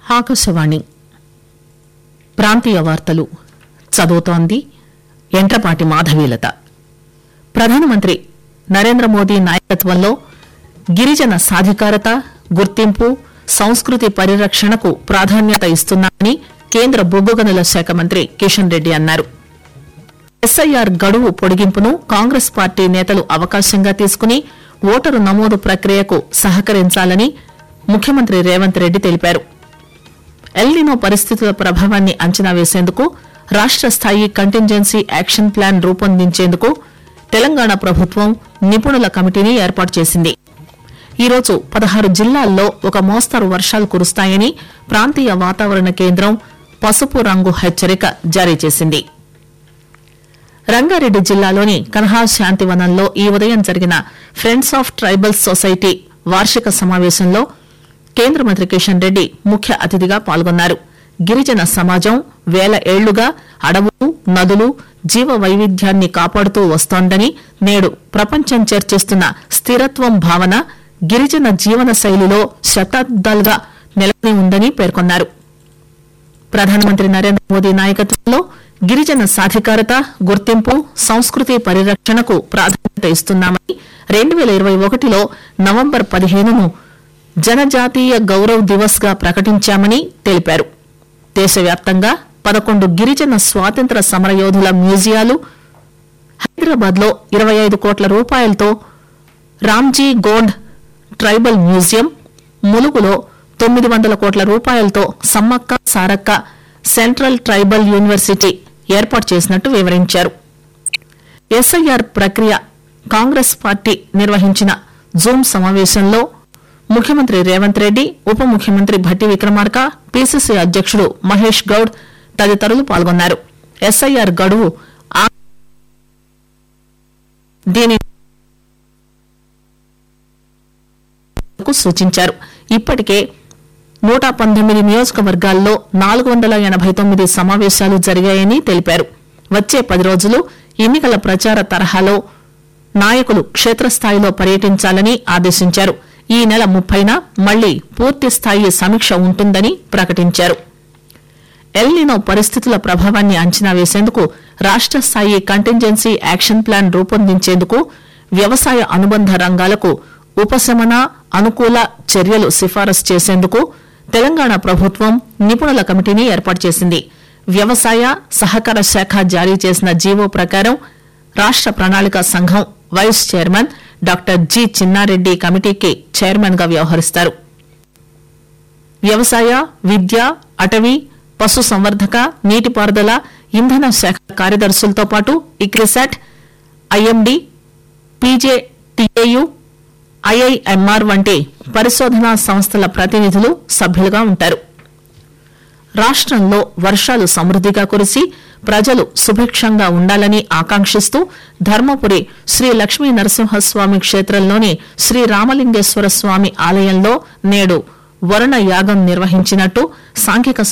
ఆకాశవాణి ప్రాంతీయ వార్తలు చదువుతోంది ఎంట్రపాటి మాధవీలత ప్రధానమంత్రి నరేంద్ర మోదీ నాయకత్వంలో గిరిజన సాధికారత గుర్తింపు సంస్కృతి పరిరక్షణకు ప్రాధాన్యత ఇస్తున్నామని కేంద్ర బొగ్గు గనుల శాఖ మంత్రి కిషన్ రెడ్డి అన్నారు ఎస్ఐఆర్ గడువు పొడిగింపును కాంగ్రెస్ పార్టీ నేతలు అవకాశంగా తీసుకుని ఓటరు నమోదు ప్రక్రియకు సహకరించాలని ముఖ్యమంత్రి రేవంత్ రెడ్డి తెలిపారు ఎల్నినో పరిస్థితుల ప్రభావాన్ని అంచనా వేసేందుకు రాష్ట స్థాయి కంటింజెన్సీ యాక్షన్ ప్లాన్ రూపొందించేందుకు తెలంగాణ ప్రభుత్వం నిపుణుల కమిటీని ఏర్పాటు చేసింది ఈరోజు పదహారు జిల్లాల్లో ఒక మోస్తరు వర్షాలు కురుస్తాయని ప్రాంతీయ వాతావరణ కేంద్రం పసుపు రంగు హెచ్చరిక జారీ చేసింది రంగారెడ్డి జిల్లాలోని కన్హా శాంతివనంలో ఈ ఉదయం జరిగిన ఫ్రెండ్స్ ఆఫ్ ట్రైబల్ సొసైటీ వార్షిక సమావేశంలో కేంద్ర మంత్రి కిషన్ రెడ్డి ముఖ్య అతిథిగా పాల్గొన్నారు గిరిజన సమాజం వేల ఏళ్లుగా అడవులు నదులు జీవ వైవిధ్యాన్ని కాపాడుతూ వస్తోందని నేడు ప్రపంచం చర్చిస్తున్న స్థిరత్వం భావన గిరిజన జీవన శైలిలో శతాబ్దాలుగా నెలకొని ఉందని పేర్కొన్నారు ప్రధానమంత్రి నరేంద్ర మోదీ నాయకత్వంలో గిరిజన సాధికారత గుర్తింపు సంస్కృతి పరిరక్షణకు ప్రాధాన్యత ఇస్తున్నామని రెండు వేల ఇరవై ఒకటిలో నవంబర్ పదిహేనును జనజాతీయ గౌరవ్ దివస్ గా ప్రకటించామని తెలిపారు దేశవ్యాప్తంగా పదకొండు గిరిజన స్వాతంత్ర సమరయోధుల మ్యూజియాలు హైదరాబాద్ లో ఇరవై ఐదు కోట్ల రూపాయలతో రామ్జీ గోండ్ ట్రైబల్ మ్యూజియం ములుగులో తొమ్మిది వందల కోట్ల రూపాయలతో Sammakka Sarakka central tribal university ఏర్పాటు చేసినట్టు వివరించారు ఎస్ఐఆర్ ప్రక్రియ కాంగ్రెస్ పార్టీ నిర్వహించిన జూమ్ సమావేశంలో ముఖ్యమంత్రి రేవంత్ రెడ్డి ఉప ముఖ్యమంత్రి భట్టి విక్రమార్క పీసీసీ అధ్యక్షుడు మహేష్ గౌడ్ తదితరులు పాల్గొన్నారు ఎస్ఐఆర్ గడువు ఆ- దీని కు సూచించారు ఇప్పటికే నూట పంతొమ్మిది నియోజకవర్గాల్లో నాలుగు వందల ఎనభై తొమ్మిది సమావేశాలు జరిగాయని తెలిపారు వచ్చే పది రోజులు ఎన్నికల ప్రచార తరహాలో నాయకులు క్షేత్రస్థాయిలో పర్యటించాలని ఆదేశించారు ఈ నెల ముప్పైన మళ్లీ పూర్తి స్థాయి సమీక్ష ఉంటుందని ప్రకటించారు ఎల్నినో పరిస్థితుల ప్రభావాన్ని అంచనా వేసేందుకు రాష్ట స్థాయి కంటింజెన్సీ యాక్షన్ ప్లాన్ రూపొందించేందుకు వ్యవసాయ అనుబంధ రంగాలకు ఉపశమన అనుకూల చర్యలు సిఫారసు చేసేందుకు తెలంగాణ ప్రభుత్వం నిపుణుల కమిటీని ఏర్పాటు చేసింది వ్యవసాయ సహకార శాఖ జారీ చేసిన జీవో ప్రకారం రాష్ట ప్రణాళిక సంఘం vice chairman doctor G Chinna Reddy కమిటీకి చైర్మన్ గా వ్యవహరిస్తారు వ్యవసాయ విద్య అటవీ పశు సంవర్ధక నీటిపారుదల ఇంధన శాఖ కార్యదర్శులతో పాటు ఇక్రిసాట్ ఐఎండి పీజేటీఏయు ఐఐఎంఆర్ వంటి పరిశోధనా సంస్థల ప్రతినిధులు సభ్యులుగా ఉంటారు రాష్ట్రంలో వర్షాలు సమృద్దిగా కురిసి ప్రజలు సుభిక్షంగా ఉండాలని ఆకాంక్షిస్తూ ధర్మపురి శ్రీ లక్ష్మీ నరసింహస్వామి క్షేత్రంలోని శ్రీ రామలింగేశ్వర స్వామి ఆలయంలో నేడు వరుణ యాగం నిర్వహించినట్టు సాంఘిక